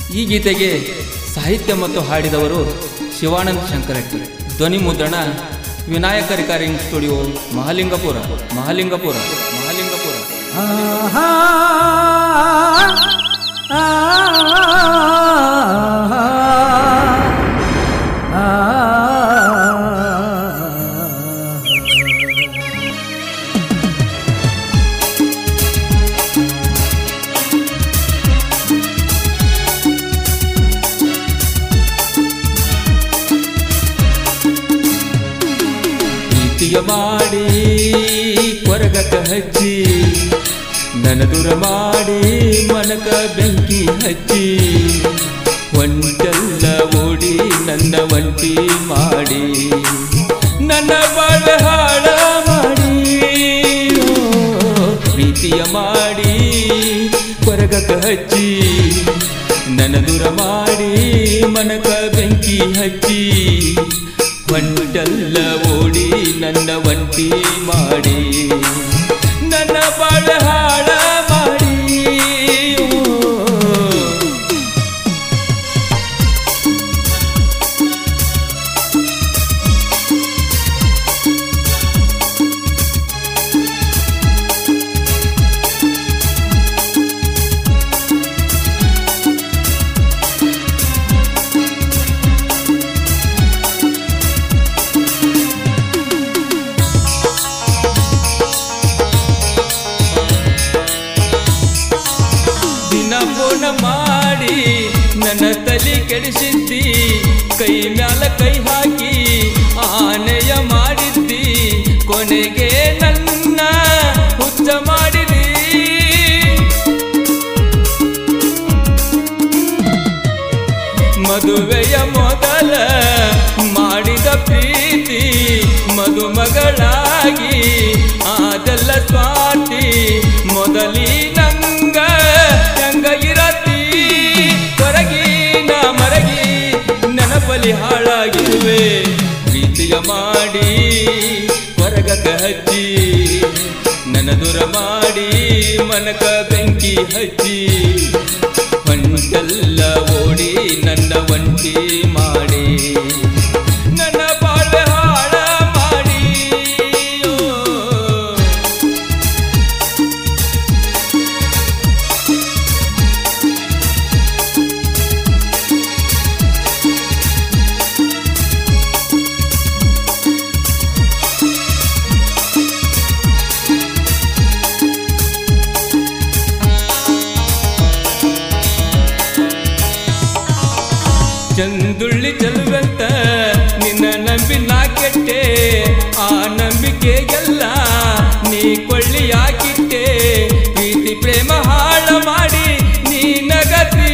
ಈ ಗೀತೆಗೆ ಸಾಹಿತ್ಯ ಮತ್ತು ಹಾಡಿದವರು ಶಿವಾನಂದ್ ಶಂಕರಟ್ಟಿ ಧ್ವನಿ ಮುದ್ರಣ ವಿನಾಯಕ ರಿಕಾರ್ಡಿಂಗ್ ಸ್ಟುಡಿಯೋ ಮಹಾಲಿಂಗಪುರ ಮಹಾಲಿಂಗಪುರ ಮಹಾಲಿಂಗಪುರ ಆಹಾ, ಆಹಾ, ಆಹಾ. ಪ್ರೀತಿಯ ಮಾಡಿ ಕೊರಗಕ ಹಚ್ಚಿ ನನ್ನ ದೂರ ಮಾಡಿ ಮನಕ ಬೆಂಕಿ ಹಚ್ಚಿ ಒಂಟಲ್ಲ ಓಡಿ ನನ್ನ ಒಂಟಿ ಮಾಡಿ ನನ್ನ ಬಾಳ ಹಾಳ ಮಾಡಿ ಓ, ಪ್ರೀತಿಯ ಮಾಡಿ ಕೊರಗಕ ಹಚ್ಚಿ ನನ್ನ ದೂರ ಮಾಡಿ ಮನಕ ಬೆಂಕಿ ಹಚ್ಚಿ ಒಂಟಲ್ಲ ಓಡಿ ನನ್ನ ಒಂಟಿ ಮಾಡಿ ನನ್ನ ಬಾಳ ಹಾಳ ಮಾಡಿ ಓ. ದಿನ ಫೋನ ಮಾಡಿ ನನ್ನ ತಲೆ ಕೆಡಿಸಿದ್ದಿ ಕೈ ಮ್ಯಾಲ ಕೈ ಹಾಕಿ ಆನೆಯ ಮಾಡಿದ್ದಿ ಕೊನೆಗೆ ನನ್ನ ಹುಚ್ಚ ಮಾಡಿದಿ ಮದುವೆಯ ಮೊದಲ ಮಾಡಿದ ಪ್ರೀತಿ ಮದುಮಗಳಾಗಿ ಅದೆಲ್ಲ ಸ್ವಾತಿ ಮೊದಲಿ ನಂಗ ನಂಗ ಇರತಿ ಹೊರಗಿನ ಮರಗಿ ನೆನಪಲಿ ಹಾಳಾಗಿರುವೆ ಪ್ರೀತಿಯ ಮಾಡಿ ಹೊರಗಕ ಹಚ್ಚಿ ನನ್ನ ದೂರ ಮಾಡಿ ಮನಕ ಬೆಂಕಿ ಹಚ್ಚಿ ಒಂಟಲ್ಲ ಓಡಿ ನನ್ನ ಒಂಟಿ ಮಾಡಿ ನನ್ನ ಬಾಳ ಹಾಳ ಮಾಡಿ ಓ. ಚಂದುಳ್ಳಿ ಚೆಲುವಂತ ನಿನ್ನ ನಂಬಿ ನಾ ಕೆಟ್ಟೆ ಆ ನಂಬಿಕೆಗೆಲ್ಲ ನೀ ಕೊಳ್ಳಿ ಹಾಕಿಟ್ಟೆ ಪ್ರೀತಿ ಪ್ರೇಮ ಹಾಳ ಮಾಡಿ ನೀ ನಗತಿ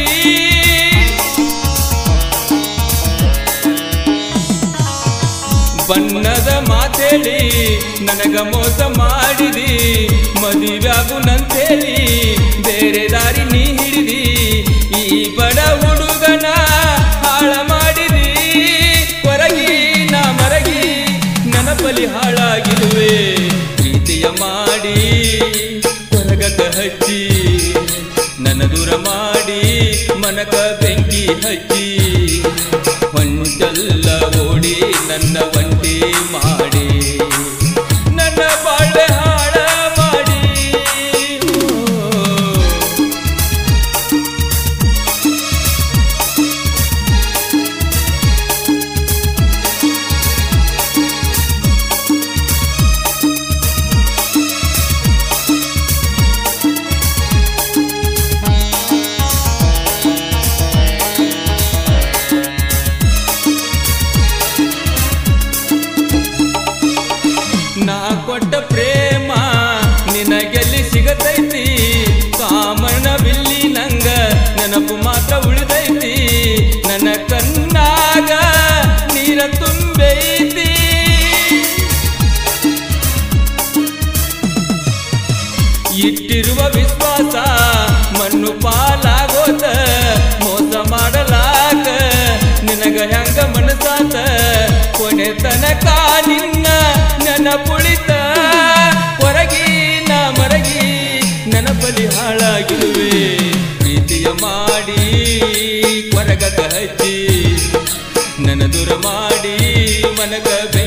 ಬಣ್ಣದ ಮಾತೇಳಿ ನನಗ ಮೋಸ ಮಾಡಿದಿ ಮದುವೆಯಾಗು ನಂತೇಳಿ ಬೇರೆ ದಾರಿ ನೀ ಹಿಡಿದಿ ಈ ಬಡ ಹುಡುಗನ ಹಾಳ ಮಾಡಿದಿ ಕೊರಗಿ ನಾ ಮರಗಿ ನೆನಪಲಿ ಹಾಳಾಗಿರುವೆ ಪ್ರೀತಿಯ ಮಾಡಿ ಕೊರಗಕ ಹಚ್ಚಿ ನನ್ನ ದೂರ ಮಾಡಿ ಮನಕ ಬೆಂಕಿ ಹಚ್ಚಿ ಒಂಟಲ್ಲ ಓಡಿ ನನ್ನ ಒಂಟಿ ಮಾಡಿ ನನ್ನ ಬಾಳೆ ಹಾಳ ಮಾಡಿ ಓ. ನಾ ಕೊಟ್ಟ ಪ್ರೇಮ ನಿನಗೆಲ್ಲಿ ಸಿಗತೈತಿ ಕಾಮನ ಬಿಲ್ಲಿ ನಂಗ ನೆನಪು ಮಾತ್ರ ಉಳಿದೈತಿ ನನ್ನ ಕಣ್ಣಾಗ ನೀರ ತುಂಬೈತಿ ಇಟ್ಟಿರುವ ವಿಶ್ವಾಸ ಮಣ್ಣು ಪಾಲಾಗೋದ ಮೋಸ ಮಾಡಲಾಕ ನಿನಗ ಹೆಂಗ ಮನಸಾತ ಕೊನೆ ತನಕ ನಿನ್ನ ನೆನಪುಳಿತ ಹೊರಗಿನ ಮರಗಿ ನೆನಪಲಿ ಹಾಳಾಗಿರುವೆ ಪ್ರೀತಿಯ ಮಾಡಿ ಕೊರಗದ ಹಚ್ಚಿ ನನ್ನ ದೂರ ಮಾಡಿ ಮನಗ ಬೇ